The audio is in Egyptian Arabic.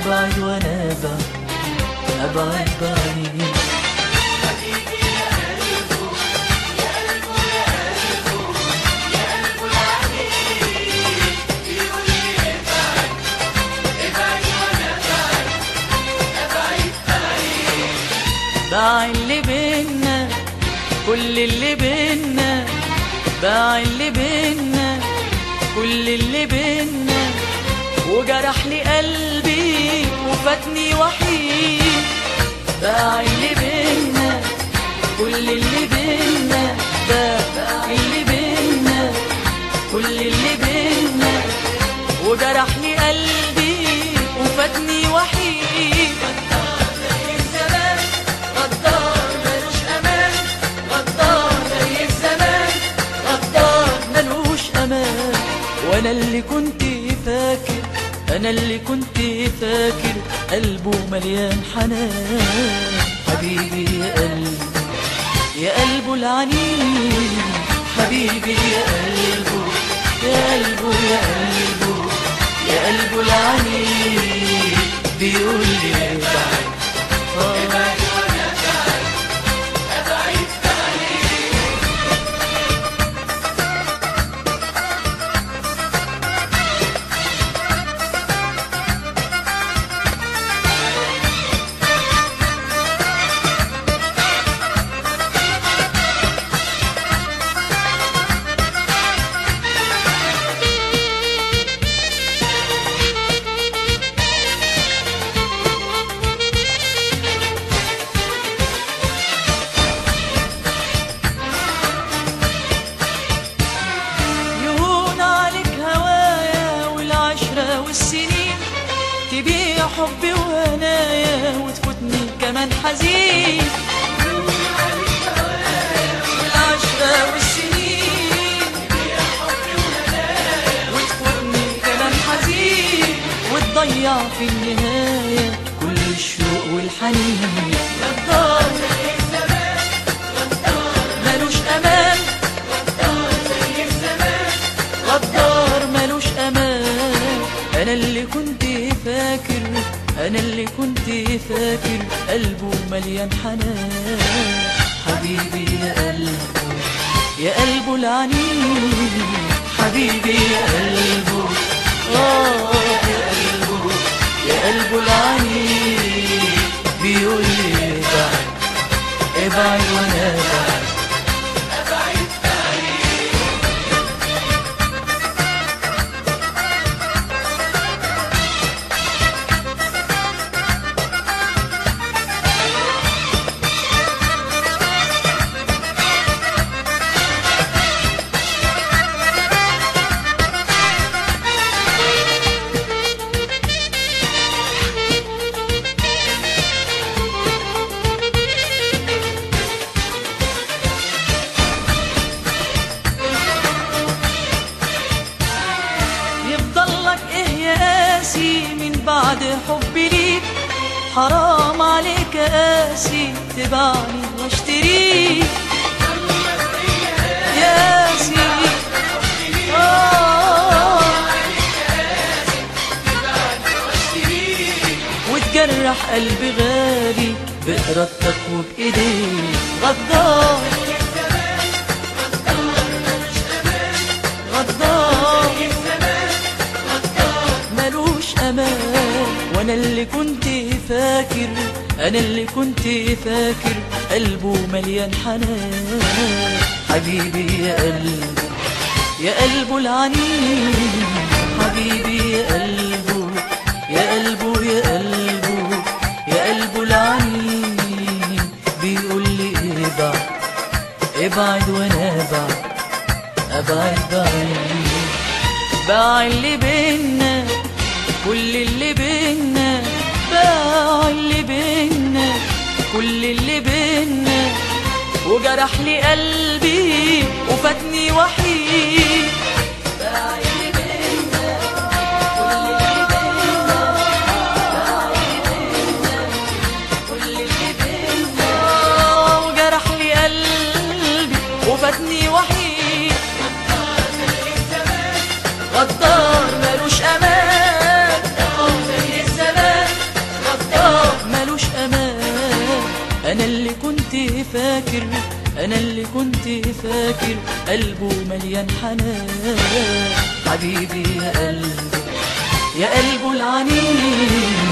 ابعد وانا ابعد ابعد بعيد باع اللي بينا كل اللي بينا باع اللي بينا كل اللي بينا وجرح لي قلبي وفاتني وحيد باع اللي بينا كل اللي بينا باع اللي بينا كل اللي بينا وجرح لي قلبي وفاتني وحيد الزمان غدار ملوش امان غدار زي الزمان غدار ملوش امان وانا اللي كنت فاكر انا اللي كنت فاكر قلبه مليان حنان حبيبي يا قلبي يا قلبه العنيد حبيبي يا قلبه يا قلبه يا قلبه يا قلبه العنيد بيقول لي ابعد ابعد يهون عليك هوايا والعشرة والسنين تبيع حبي وهنايا وتفوتني كمان حزين والعشرة والسنين وتفوتني كمان حزين وتضيع في النهاية كل الشوق والحنين غدار ملوش أمان غدار ملوش امان انا اللي كنت فاكر انا اللي كنت فاكر قلبه مليان حنان حبيبي يا قلبه يا قلبه العنيد حبيبي يا قلبه اه يا قلبه يا قلبه العنيد بيقول لي ابعد ابعد وانا ابعد يفضل لك ايه يا قاسي من بعد حبي ليك حرام عليك يا قاسي تبعني واشتريك يا قاسي آه. وتجرح قلبي غالي بإرادتك وبإيديك غدار غدار ملوش امان وانا اللي كنت فاكر انا اللي كنت فاكر قلبه مليان حنان حبيبي يا قلبه يا قلبه العنيد حبيبي يا قلبه يا قلبه يا قلبه يا قلبه العنيد بيقول لي ابعد ابعد وانا ابعد ابعد بعيد باع اللي بينا كل اللي بينا باع اللي بينا كل اللي بينا وجرح لي قلبي وفاتني وحيد باع اللي بينا كل اللي بينا باع اللي بينا كل اللي بينا وجرح لي قلبي وفاتني وحيد غدار ملوش امان زي الزمان اللي كنت فاكر انا اللي كنت فاكر قلبه مليان حنان حبيبي يا قلبي يا قلبه العنيد